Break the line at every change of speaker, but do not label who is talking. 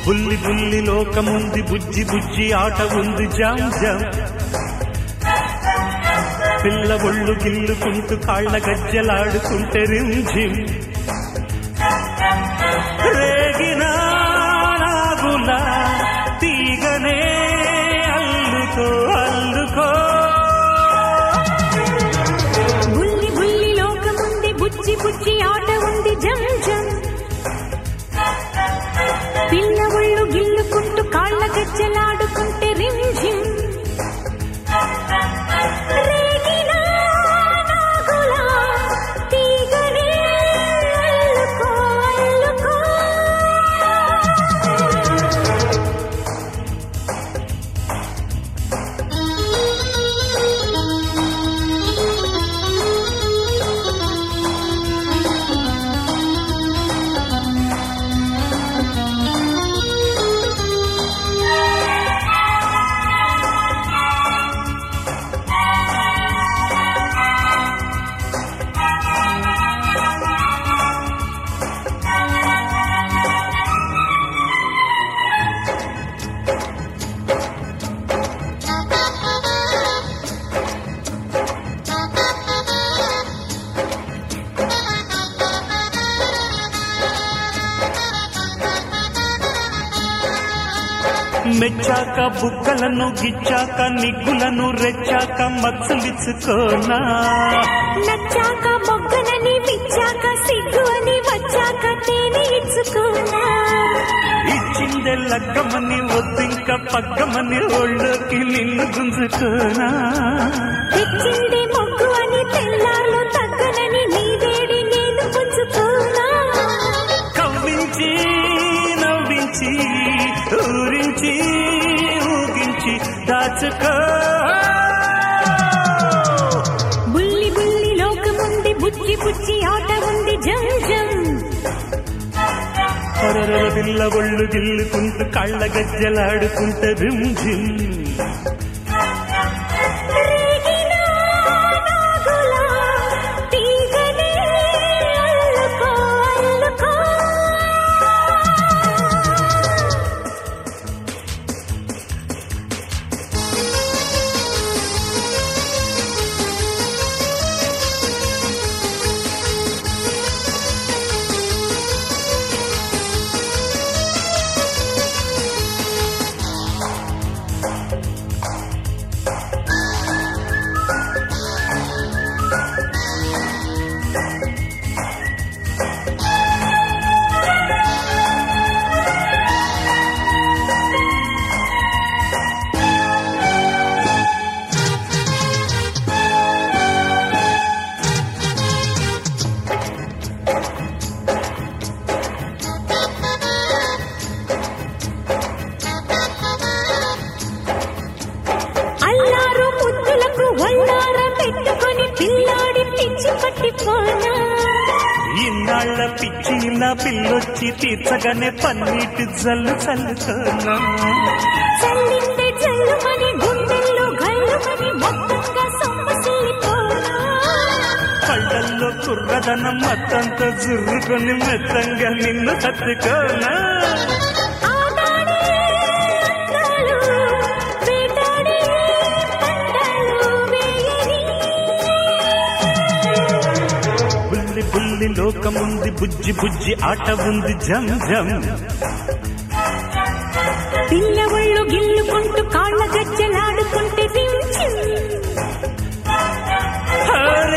బుల్లి బుల్లి లోకముంది బుజ్జి బుజ్జి ఆట ఉంది జాం జాం పిల్ల ఒళ్ళు గిల్లుకుంటూ కాళ్ళ గజ్జలాడుకుంటే రింజిం రేగిన నాగుల తీగనే అల్లుకో అల్లుకో
బుల్లి బుల్లి లోకముంది బుజ్జి బుజ్జి ఆట ఉంది జం జం పిల్ల ఒళ్ళు గిల్లుకుంటూ కాళ్ళ గజ్జలాడుకుంటే రింజిం రేగిన నాగులా తీగనే అల్లుకో అల్లుకో
మెచ్చాక బుగ్గలను గిచ్చాక నిగ్గులను రెచ్చాక మత్సలిచ్చుకోనా
నచ్చాక మొగ్గనని విచ్చాక సిగ్గు అని వచ్చాక తేనె ఇచ్చుకున్నా
ఇచ్చిందే లగ్గమని వద్దింక పగ్గమని ఒళ్ళోకి నిన్ను గుంజుకోనా
తెచ్చింది మొగ్గు అని తెల్లార్లు తగ్గనని నీ వేడి నేను పుంజుకున్నా
కవ్వించి నవ్వించి ఊరించి ఊగించి దాచుకో
బుల్లి బుల్లి లోకముంది బుజ్జి బుజ్జి ఆట ఉంది జం జం
పొరర పిల్ల ఒళ్ళు గిల్లుకుంటూ కళ్ళ గజ్జలాడుకుంటే రింజిం
రేగిన నాగులా తీగనే అల్లుకో అల్లుకో అల్లారు ముద్దులకు ఒళ్ళార పెట్టుకొని పిల్లాడి పిచ్చి పట్టిపోనా
ఇన్నాళ్ళ పిచ్చిన పిల్లొచ్చి తీర్చగానే పన్నీటి జల్లు చల్లుకోనా
చల్లిందే చల్లుమని గుండెల్లో గల్లుమని మొత్తంగా సొమ్మసిల్లిపోనా
కళ్ళల్లో కుర్రదనం మత్తంతో జుర్రుకొని మెత్తంగా నిన్ను తట్టుకోనా
ఆడాడే అందాలు వేటాడే పందాలు వేయని
బుల్లి బుల్లి లోకముంది బుజ్జి బుజ్జి ఆట ఉంది జం జం
పిల్ల ఒళ్ళు గిల్లుకుంటూ కాళ్ళ గజ్జలాడుకుంటే రించిం
హరి